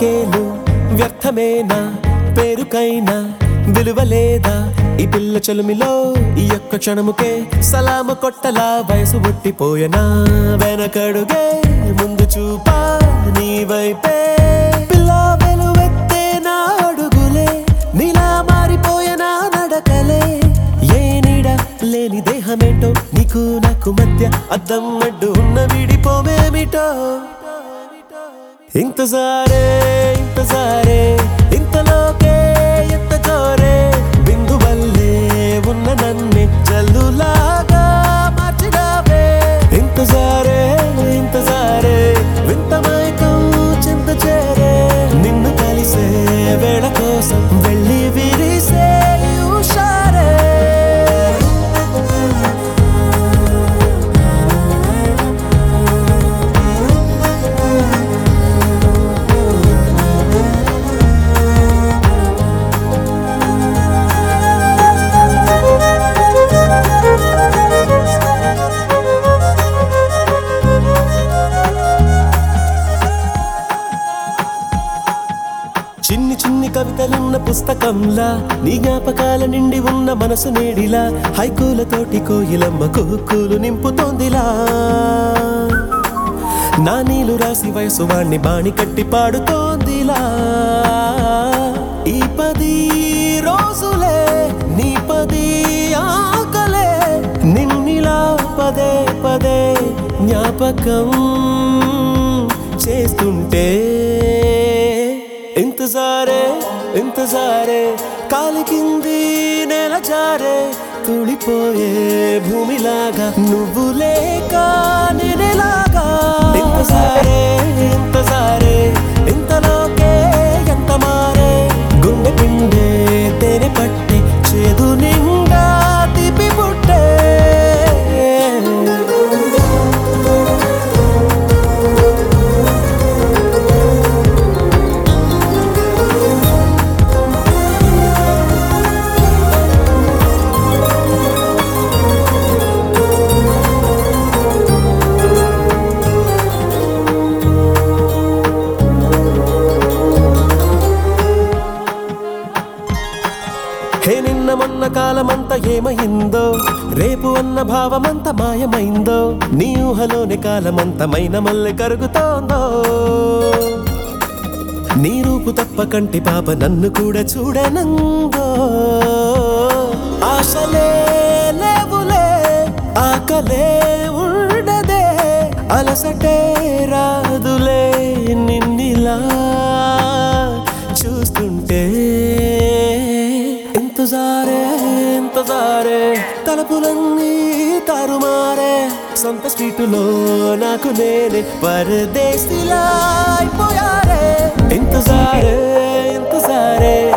నాకేలు వ్యర్థమేనా పేరుకైనా విలువలేదా ఈ పిల్ల చలుమిలో ఈ యొక్క క్షణముకే సలామ కొట్టలా వయసు పుట్టిపోయనా వెనకడుగే ముందు చూపా నీ వైపే పిల్ల వెలువెత్తే నా అడుగులే నీలా మారిపోయనా నడకలే ఏ నీడ లేని దేహమేంటో నీకు నాకు మధ్య అద్దం అడ్డు ఉన్న విడిపోమేమిటో ఇంతజారే ఇంతజారే ఇంతలోకే ఎంత జోరే బిందు వల్లే ఉన్న నన్నే జల్లులాగా మార్చినావే ఇంతజారే ఇంతజారే వింత మైకం చింత చేరే నిన్ను కలిసే వేళ కోసం వెళ్ళి విరిసే ఈ ఉషారే చిన్ని చిన్ని కవితలున్న పుస్తకంలా నీ జ్ఞాపకాల నిండి ఉన్న మనసు నేడిలా హైకూలతోటి కోయిలమ్మ కుహుక్కులు నింపుతోందిలా నా నీలు రాసి వయసు వాణ్ణి బాణి కట్టి పాడుతోందిలా ఈ పది రోజులే నీ పది ఆకలే నిన్నిలా పదే పదే జ్ఞాపకం చేస్తుంటే ఇంతజారే ఇంతజారే కాలి కింది నెల జారే తుడిపోయే భూమిలాగా నువ్వు లేక నేనేలాగా ఇంతజారే ఇంతజారే ఇంతలోకే ఎంత మారే గుండె పిండే తేనె పట్టే చేదు నిండా తీపి పుట్టే హే నిన్న మొన్న కాలమంతా ఏమైందో రేపు అన్న భావమంత మాయమైందో నీ ఊహలోని కాలమంతమైన మల్లె కరుగుతోందో నీ రూపు తప్ప కంటి పాప నన్ను కూడా చూడనందో ఆశలే లేవులే ఆకలే ఉండదే అలసటే రాదులే నిన్నిలా చూస్తుంటే ఇంతజారే ఇంతజారే తలపులన్నీ తారుమారే సొంత స్ట్రీటులో నాకు నేనే పరదేశిలా అయిపోయారే ఇంతజారే ఇంతజారే